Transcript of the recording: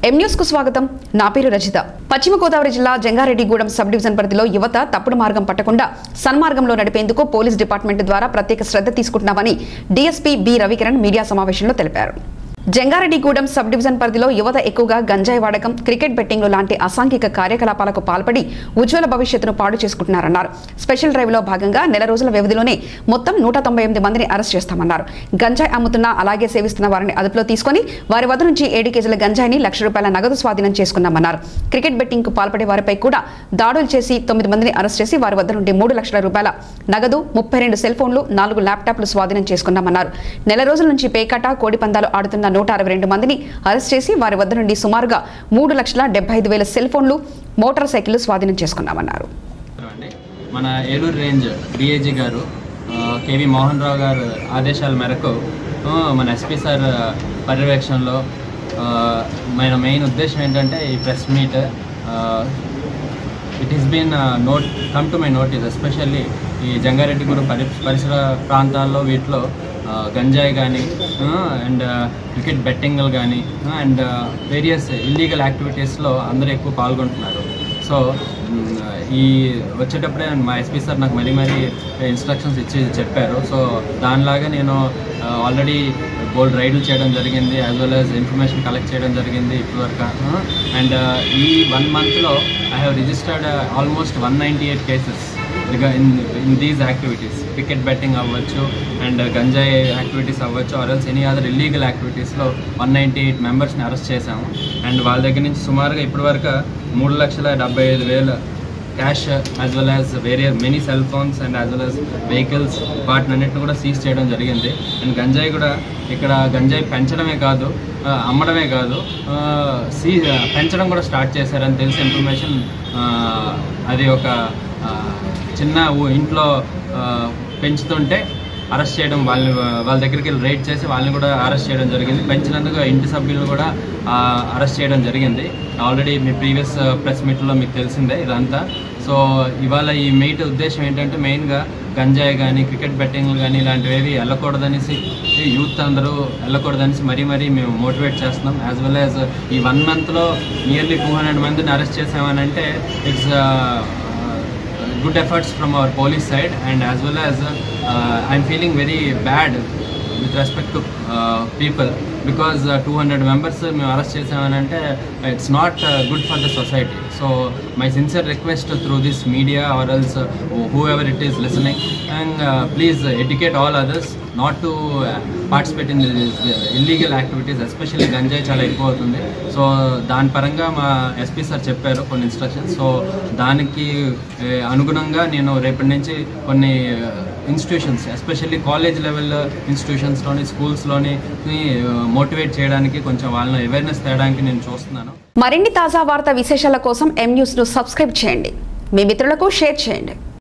M news కు స్వాగతం నా పేరు రజిత పశ్చిమ గోదావరి జిల్లా జంగారెడ్డిగూడెం సబ్ డివిజన్ పరిధిలో యువత తప్పుడు మార్గం పట్టకుండా సన్మార్గంలో నడిపేందుకు పోలీస్ డిపార్ట్మెంట్ ద్వారా ప్రత్యేక శ్రద్ధ తీసుకుంటున్నామని డీఎస్పీ బి రవికిరణ్ మీడియా సమావేశంలో తెలిపారు జంగారెడ్డిగూడెం సబ్ డివిజన్ పరిధిలో యువత ఎక్కువగా గంజాయి వాడకం క్రికెట్ బెట్టింగ్లు లాంటి అసాంఘిక కార్యకలాపాలకు పాల్పడి ఉజ్వల భవిష్యత్తును పాడు చేసుకుంటున్నారన్నారు స్పెషల్ డ్రైవ్ లో భాగంగా నెల రోజుల వ్యవధిలోనే మొత్తం నూట తొంభై ఎనిమిది మందిని అరెస్ట్ చేస్తామన్నారు గంజాయి అమ్ముతున్న అలాగే సేవిస్తున్న వారిని అదుపులో తీసుకొని వారి వద్ద నుంచి ఏడు కేజీల గంజాయిని లక్ష రూపాయల నగదు స్వాధీనం చేసుకున్నామన్నారు క్రికెట్ బెట్టింగ్ కు పాల్పడే వారిపై కూడా దాడులు చేసి తొమ్మిది మందిని అరెస్ట్ చేసి వారి వద్ద నుండి మూడు లక్షల రూపాయల నగదు ముప్పై రెండు సెల్ ఫోన్లు నాలుగు ల్యాప్టాప్లు స్వాధీనం చేసుకున్నామన్నారు నెల రోజుల నుంచి పేకాట కోడి పందాలు ఆడుతున్న నూట అరవై రెండు మందిని అరెస్ట్ చేసి వారి వద్ద నుండి సుమారుగా మూడు లక్షల డెబ్బై ఐదు వేల సెల్ ఫోన్లు మోటార్ సైకిళ్లు స్వాధీనం చేసుకున్నామన్నారు అండి మన ఏలూరు రేంజ్ డిఐజీ గారు ఆ, కేవి మోహన్ రావు గారు ఆదేశాల మేరకు ఆ, మన ఎస్పీ సార్ పర్యవేక్షణలో ఆ, మన మెయిన్ ఉద్దేశం ఏంటంటే ఈ press meet it is been not come to my notice especially ఈ జంగారెడ్డిగూడెం పరి పరిసర ప్రాంతాల్లో వీటిలో ఆ, గంజాయి కానీ అండ్ క్రికెట్ బెట్టింగ్లు కానీ అండ్ వేరియస్ ఇల్లీగల్ యాక్టివిటీస్లో అందరూ ఎక్కువ పాల్గొంటున్నారు సో మ్, ఈ వచ్చేటప్పుడే మా ఎస్పీ సార్ నాకు మరీ మరీ ఇన్స్ట్రక్షన్స్ ఇచ్చి చెప్పారు సో దానిలాగా నేను ఆల్రెడీ బోల్డ్ రైడ్లు చేయడం జరిగింది as well as information collect చేయడం జరిగింది ఇప్పటివరకు అండ్ ఈ వన్ మంత్లో I have registered almost one ninety eight cases in in these activities cricket betting అవ్వచ్చు అండ్ గంజాయి యాక్టివిటీస్ అవ్వచ్చు or else any other illegal యాక్టివిటీస్లో వన్ నైంటీ ఎయిట్ మెంబర్స్ని అరెస్ట్ చేశాము అండ్ వాళ్ళ దగ్గర నుంచి సుమారుగా ఇప్పటివరకు మూడు లక్షల డెబ్బై ఐదు వేల క్యాష్ యాజ్ వెల్ యాజ్ వేరే many cell phones and as well as vehicles వాటిని అన్నిటిని కూడా సీజ్ చేయడం జరిగింది అండ్ గంజాయి కూడా ఇక్కడ గంజాయి పెంచడమే కాదు ఆ, అమ్మడమే కాదు ఆ, సీ పెంచడం కూడా స్టార్ట్ చేశారని తెలిసి ఇన్ఫర్మేషన్ అది ఒక ఆ, చిన్న ఊ- ఇంట్లో ఆ, పెంచుతుంటే అరెస్ట్ చేయడం వాళ్ళని వాళ్ళ దగ్గరికి వెళ్ళి రైడ్ చేసి వాళ్ళని కూడా అరెస్ట్ చేయడం జరిగింది పెంచినందుకు ఇంటి సభ్యులను కూడా ఆ, అరెస్ట్ చేయడం జరిగింది ఆల్రెడీ మీ ప్రీవియస్ ప్రెస్ మీట్లో మీకు తెలిసిందే ఇదంతా సో ఇవాళ ఈ మీట్ ఉద్దేశం ఏంటంటే మెయిన్గా గంజాయి కానీ క్రికెట్ బెట్టింగ్లు కానీ ఇలాంటివి వెళ్ళకూడదనేసి యూత్ అందరూ వెళ్ళకూడదనేసి మరీ మరీ మేము మోటివేట్ చేస్తున్నాం యాజ్ వెల్ యాజ్ ఈ వన్ మంత్లో నియర్లీ టూ హండ్రెడ్ మందిని అరెస్ట్ చేసామనంటే it's good efforts from our police side and as well as uh, I'm feeling very bad with respect to uh, people because uh, 200 members మేము arrest చేసామనంటే it's not good for the society so my sincere request through this media or else whoever it is listening and please educate all others not to participate in illegal activities especially గంజాయి చాలా ఎక్కువ అవుతుంది so దాని పరంగా మా SP sir చెప్పారు కొన్ని instructions so దానికి ఏ, అనుగుణంగా నేను రేపటి నుంచి కొన్ని ఇన్స్టిట్యూషన్స్ ఎస్పెషల్లీ కాలేజ్ లెవెల్ ఇన్స్టిట్యూషన్స్లోని స్కూల్స్లోని మోటివేట్ చేయడానికి కొంచెం వాళ్ళని అవేర్నెస్ తేయడానికి నేను చూస్తున్నాను మరిన్ని తాజా వార్తా విశేషాల కోసం ఎం న్యూస్ ను సబ్స్క్రైబ్ చేయండి మీ మిత్రులకు షేర్ చేయండి